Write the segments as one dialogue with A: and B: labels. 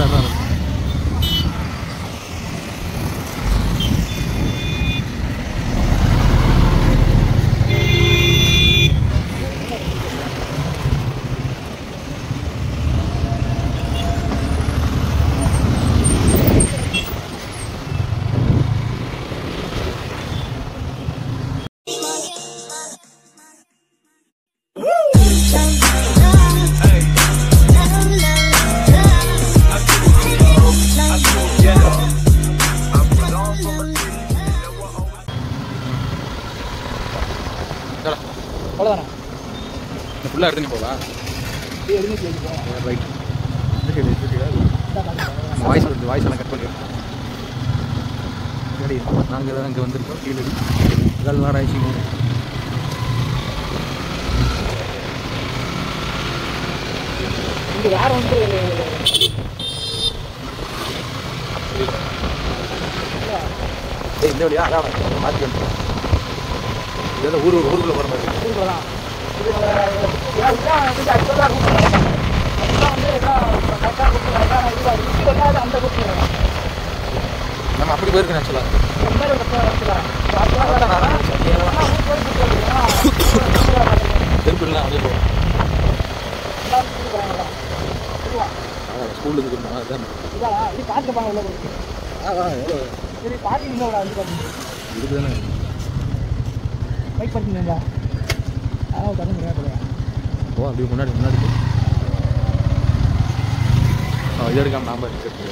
A: சின்னதாக தான் இருக்கும்
B: அவ்வளோதானே
A: ஃபுல்லாக எடுத்து நீ போகலாம் ரைட் வாய்ஸ் வருது வாய்ஸ் எல்லாம் கட் பண்ணிடுறேன் சரி நாங்கள் தான் இங்கே வந்திருக்கோம் கீழடி கல்வாராய்ச்சி
B: இங்கே யார் வந்து
A: ஏய் இந்த வழியா அதான் மாற்றி வந்து இதெல்லாம் ஊர் ஊருக்குள்ளே போகிற மாதிரி இருக்கு.
B: ஊருக்குள்ளதான் யார் இதான் வந்து actual ஆ route நடக்கும். அதுதான் வந்து எல்லாம் correct ஆ route நடக்கும். இது அது இது வந்து அந்த route நடக்கும்.
A: நம்ம அப்படி போயிருக்கோம் ஆக்சுவலாக
B: இந்த மாதிரி ஒரு இடத்துல வச்சுக்கலாம். இப்போ அதுதான் வேற வேற. ஆனா ஊர் போய் சுத்தி வருதுன்னா,
A: திருப்பிடலாம் அப்படியே போவோம்
B: எல்லாரும் சுத்தி போறாங்கல்ல. இதுவா?
A: ஸ்கூலுக்கு இருக்கணும் அதுதான்
B: இதா? இது பார்க்க பாங்க உள்ள போய்.
A: அதான் எவ்வளோ
B: சரி பார்க்கிங் இன்னும் ஒரு அஞ்சு பார்க்கிங்
A: இதுக்கு தானே
B: பைக் பார்க்கிங் இல்லைங்களா அதான் பண்ண முடியாது
A: ஓ அப்படியே முன்னாடி முன்னாடி போ. ஆ இது எடுக்காம நாம இருக்கு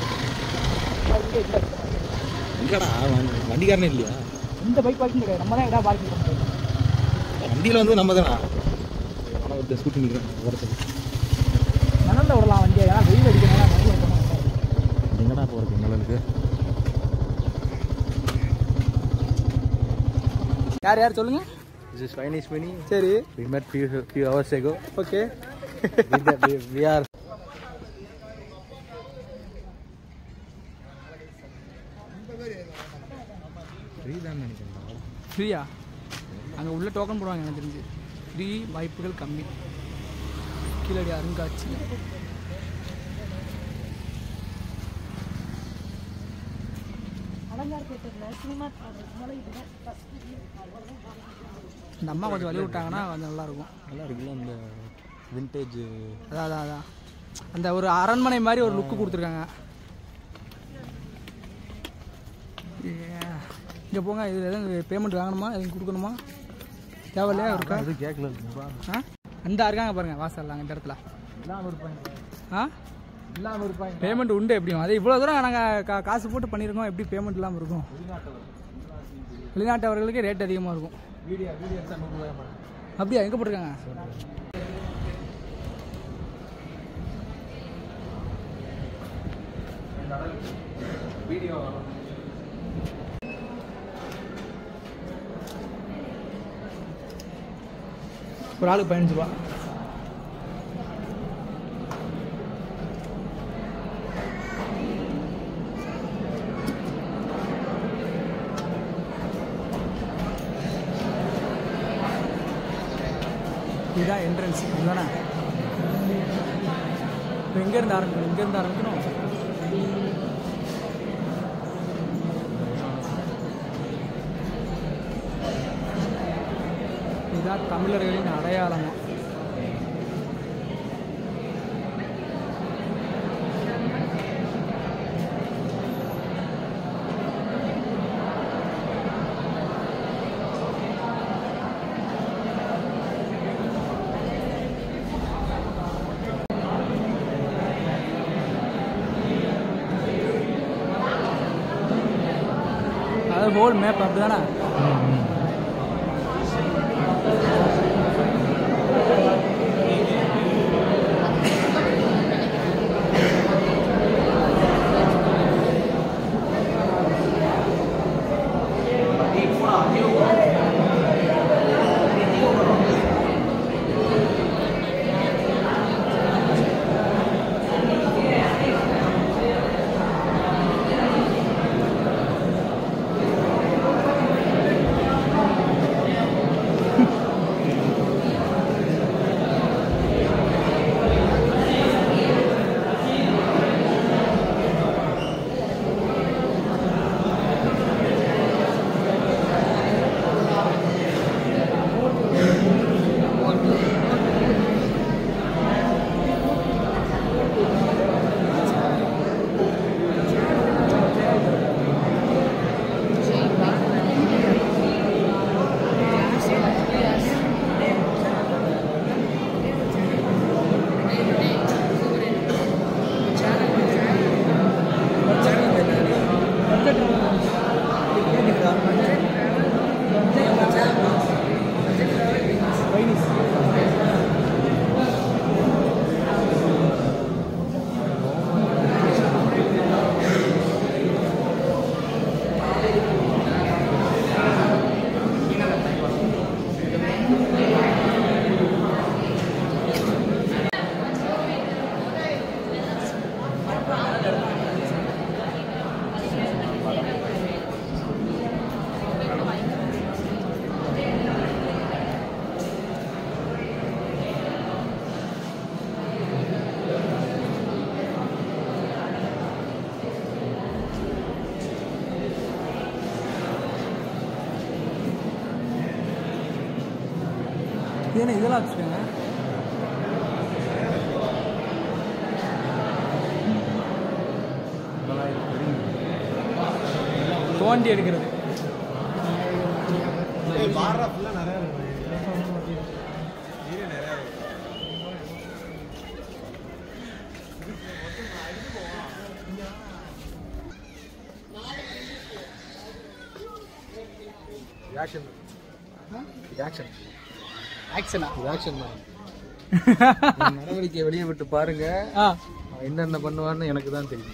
A: எங்கடா வண்டி- வண்டிக்காரனே இல்லையா
B: இந்த பைக் பார்க்கிங் கிடையாது நம்ம தான் இடம் பார்க்கிங் பண்ண முடியும்
A: வண்டியில் வந்து நம்ம தானா ஆனால் ஒருத்தர் ஸ்கூட்டி நிற்கிறேன் வரத்துக்கு
B: மணலில் விடலாம் வண்டியை ஏன்னா வெயில் அடிக்கிறனால மணலில் விடணும்
A: எங்கடா போகிறது நிழலுக்கு
B: யார் யார் சொல்லுங்க
A: This is Chinese mini.
B: சரி
A: We met few few hours ago.
B: Okay
A: we, we, we are. Free தான் நினைக்கிறேன்
B: ஃப்ரீயா அங்கே உள்ள டோக்கன் போடுவாங்க எனக்கு தெரிஞ்சு ஃப்ரீ வாய்ப்புகள் கம்மி கீழடி அருங்காட்சியகம் இந்த அம்மா கொஞ்சம் வழி விட்டாங்கன்னா கொஞ்சம் நல்லா இருக்கும்
A: நல்லா இருக்குல்ல இந்த விண்டேஜ்
B: அதான் அதான் அதான் அந்த ஒரு அரண்மனை மாதிரி ஒரு லுக்கு கொடுத்துருக்காங்க இங்கே போங்க இது எதுவும் பேமெண்ட் வாங்கணுமா எதுவும் கொடுக்கணுமா தேவையில்லையா இருக்கா
A: அது கேட்கல
B: ஆ அந்த இருக்காங்க பாருங்க வாசல்ல அங்க இந்த இடத்துல
A: இல்லாமல் இருப்பாங்க
B: ஆ
A: இல்லாமல் இருப்பாங்க
B: பேமெண்ட் உண்டு எப்படியும் அது இவ்வளோ தூரம் நாங்கள் கா காசு போட்டு பண்ணியிருக்கோம் எப்படி பேமெண்ட் இல்லாமல் இருக்கும் வெளிநாட்டவர்களுக்கு ரேட் அதிகமாக இருக்கும்
A: வீடியோ வீடியோ எடுத்தால் நூறுரூவா
B: அப்படியா எங்கே போட்டிருக்காங்க
A: வீடியோ
B: ஒரு ஆளுக்கு பதினஞ்சு ரூபா இதுதான் என்ட்ரன்ஸ் இதுதானே இப்போ எங்கேருந்து ஆரம்பிக்கணும் இங்கேருந்து ஆரம்பிக்கணும் இதுதான் தமிழர்களின் அடையாளமா அது ஹோல் மேப் அப்படிதானே
C: இது என்ன இதெல்லாம் வச்சுருக்காங்க தோண்டி எடுக்கிறது
A: ஆக்ஷன் ஆக்ஷன்
C: ஆக்ஷனா
A: ஆக்ஷன் நடவடிக்கை வெளியே விட்டு பாருங்க
C: ஆ
A: அவன் என்னென்ன பண்ணுவான்னு எனக்கு தான் தெரியும்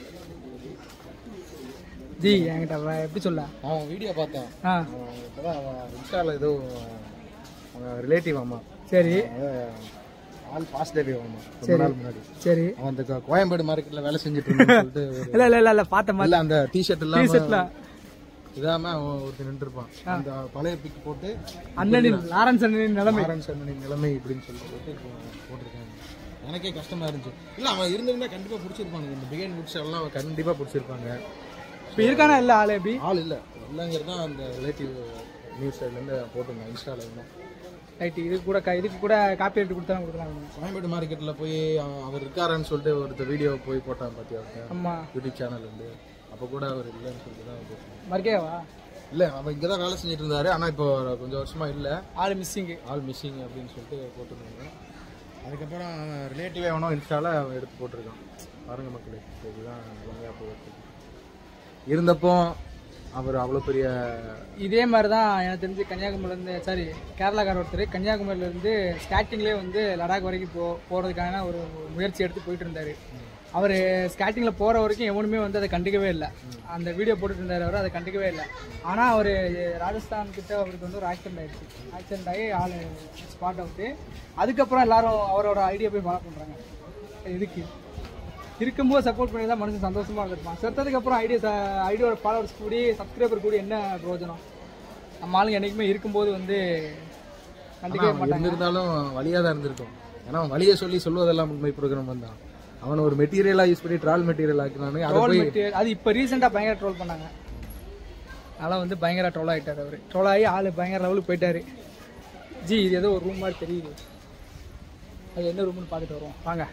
C: ஜி என்கிட்ட அவ எப்படி சொல்ல
A: அவன் வீடியோ பார்த்தேன்
C: ஆ
A: அவன் இப்போதான் அவன் இன்ஸ்டாவில் ஏதோ அவன் ரிலேட்டிவ் ஆமா
C: சரி
A: அதாவது ஆள் பாசிட்டிவ் ஆமா ரொம்ப
C: சரி.
A: நாள் முன்னாடி
C: சரி
A: அவன் அந்த கோ- கோயம்பேடு மார்க்கெட்ல வேலை செஞ்சுட்டு இருந்தான்னு சொல்லிட்டு ஒரு-
C: இல்ல இல்ல இல்ல இல்ல பார்த்த மாதிரி
A: இல்ல அந்த டிஷர்ட்
C: T-shirt
A: இல்லாம
C: ல.
A: இதாம அவன் ஒருத்தர் நின்று இருப்பான் அந்த பழைய பிக் போட்டு
C: அண்ணனின் லாரன்ஸ் அண்ணனின் நிலைமை
A: மாறன் சன்னனின் நிலைமை இப்படின்னு சொல்லிட்டு போட்டு இப்போ போட்டிருக்காங்க எனக்கே கஷ்டமா இருந்துச்சு இல்ல அவன் இருந்திருந்தா கண்டிப்பா பிடிச்சிருப்பாங்க இந்த பிகைன் புக்ஸ் எல்லாம் அவன் கண்டிப்பா பிடிச்சிருப்பாங்க
C: இப்போ இருக்கானா இல்ல ஆளு எப்படி
A: ஆள் இல்ல இல்லைங்கிறது தான் அந்த ரிலேட்டிவ் நியூஸ் சைட்ல இருந்து போட்டிருந்தான் இன்ஸ்டால இருந்தான்
C: ரைட் இது கூட க- இதுக்கு கூட காப்பி எடுத்து கொடுத்தா கொடுக்கலாம்
A: கோயம்பேடு மார்க்கெட்ல போய் அவன் அவர் இருக்காரான்னு சொல்லிட்டு ஒருத்தர் வீடியோ போய் போட்டான் பாத்தியா அவன்
C: ஆமா
A: யூடியூப் சேனல் இருந்து அப்போ கூட அவர் இல்லைன்னு சொல்லிட்டு தான் போட்டான்
C: மர்கேவா
A: இல்ல அவன் இங்க தான் வேலை செஞ்சுட்டு இருந்தாரு ஆனா இப்போ கொஞ்சம் வருஷமா இல்ல
C: ஆளு மிஸ்ஸிங்கு
A: ஆல் மிஸ்ஸிங் அப்படின்னு சொல்லிட்டு போட்டிருந்தாங்க அதுக்கப்புறம் அவன் ரிலேட்டிவ் எவனோ இன்ஸ்டால அவன் எடுத்து போட்டிருக்கான் பாருங்க மக்களே இதுதான் நிலைமையா போயிட்டு இருக்கு. இருந்தப்போ அவர் அவ்வளோ பெரிய
C: இதே மாதிரி தான் எனக்கு தெரிஞ்சு கன்னியாகுமரியிலேருந்து சாரி கேரளாக்கார ஒருத்தர் கன்னியாகுமரியிலேருந்து ஸ்டார்டிங்லேயே வந்து லடாக் வரைக்கும் போ போகிறதுக்கான ஒரு முயற்சி எடுத்து போயிட்டு இருந்தார் அவர் ஸ்டார்டிங்கில் போகிற வரைக்கும் எவனுமே வந்து அதை கண்டுக்கவே இல்லை அந்த வீடியோ போட்டுட்டு இருந்தார் அவர் அதை கண்டுக்கவே இல்லை ஆனால் அவர் ராஜஸ்தான் கிட்ட அவருக்கு வந்து ஒரு ஆக்சிடென்ட் ஆயிடுச்சு ஆக்சிடென்ட் ஆகி ஆள் ஸ்பாட் அவுட்டு அதுக்கப்புறம் எல்லாரும் அவரோட ஐடியா போய் ஃபாலோ பண்ணுறாங்க இதுக்கு இருக்கும்போது சப்போர்ட் பண்ணி தான் மனுஷன் சந்தோஷமா இருந்திருப்பான் செத்ததுக்கு அப்புறம் ஐடியா ஐடியோட ஃபாலோவர்ஸ் கூடி சப்ஸ்கிரைபர் கூடி என்ன பிரயோஜனம் நம்ம ஆளுங்க என்னைக்குமே இருக்கும்போது வந்து கண்டுக்கவே
A: அவன்
C: மாட்டாங்க
A: இருந்திருந்தாலும் வழியாக தான் இருந்திருக்கும் ஏன்னா அவன் வழியை சொல்லி சொல்வதெல்லாம் உண்மை ப்ரோக்ராம் தான் அவனை ஒரு மெட்டீரியலாக யூஸ் பண்ணி ட்ரால் மெட்டீரியல் ஆக்கினானு அதை
C: ட்ரோல்
A: போய்
C: மெட்டீரியல் அது இப்போ ரீசெண்டாக பயங்கர ட்ரோல் பண்ணாங்க அதெல்லாம் வந்து பயங்கர ட்ரோல் ஆகிட்டார் அவர் ட்ரோல் ஆகி ஆள் பயங்கர லெவலுக்கு போயிட்டாரு ஜி இது ஏதோ ஒரு ரூம் மாதிரி தெரியுது அது எந்த ரூம்னு பார்த்துட்டு வருவோம் வாங்க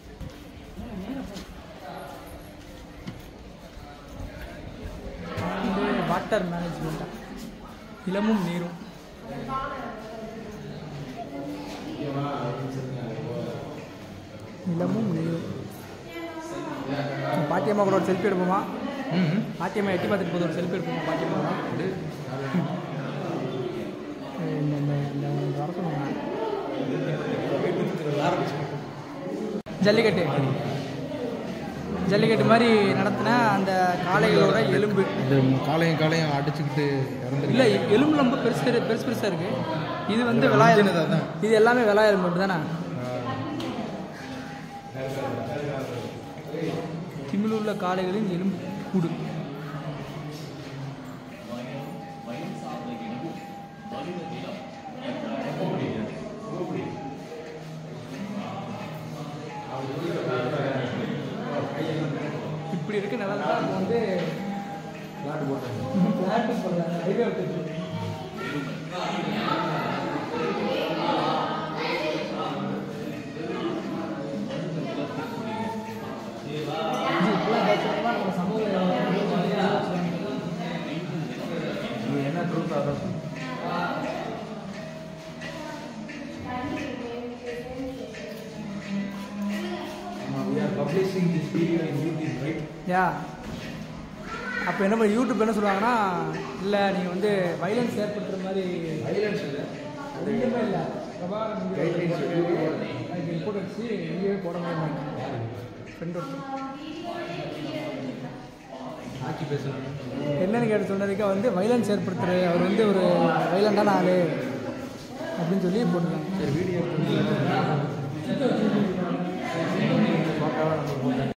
C: வாட்டர் மேனேஜ்மெண்ட்டா நிலமும் நீரும் நிலமும் நீரும் பாட்டியம்மா கூட ஒரு செல்ஃபி எடுப்போமா பாட்டியம்மா எட்டி பார்த்துட்டு போது ஒரு செல்ஃபி எடுப்போமா பாட்டியம்மா இந்த இந்த இந்த வர சொன்னாங்க ஜல்லிக்கட்டு ஜல்லிக்கட்டு மாதிரி நடத்தின அந்த காளைகளோட எலும்பு
A: இந்த காலையும் காலையும் அடிச்சுக்கிட்டு இறந்துருக்கு
C: இல்லை எலும்பு ரொம்ப பெருசு பெரு- பெருசு பெருசாக இருக்கு இது வந்து வெளாய எலும்பு
A: அதான்.
C: இது எல்லாமே வெளாய எலும்பு தானே திமிழுள்ள காளைகளின் எலும்பு கூடு இப்படி இருக்கு நல்லா தான் வந்து பிளாட்டு போடுறாங்க ஹைவே விட்டு
A: என்ன ட்ரூத் அதான் we are publishing this video in YouTube, right?
C: யா அப்போ என்ன பண்ண யூடியூப் என்ன சொல்லுவாங்கன்னா இல்லை நீங்கள் வந்து வைலன்ஸ் ஏற்படுத்துகிற மாதிரி
A: Violence இல்லை.
C: ரெண்டுமே இல்லை பிரபாகரன்
A: Guidelines YouTube போடுறது.
C: அதுக்கு ரிப்போர்ட் வச்சு எங்கேயுமே போட முடியாது ஃப்ரெண்ட் ஒருத்தர்
A: ஆக்கி பேசுறது
C: என்னன்னு கேட்டு சொன்னதுக்கு வந்து வைலன்ஸ் ஏற்படுத்துகிற அவர் வந்து ஒரு வைலண்டான ஆள் அப்படின்னு சொல்லி போட்டுருக்காங்க
A: சரி வீடியோ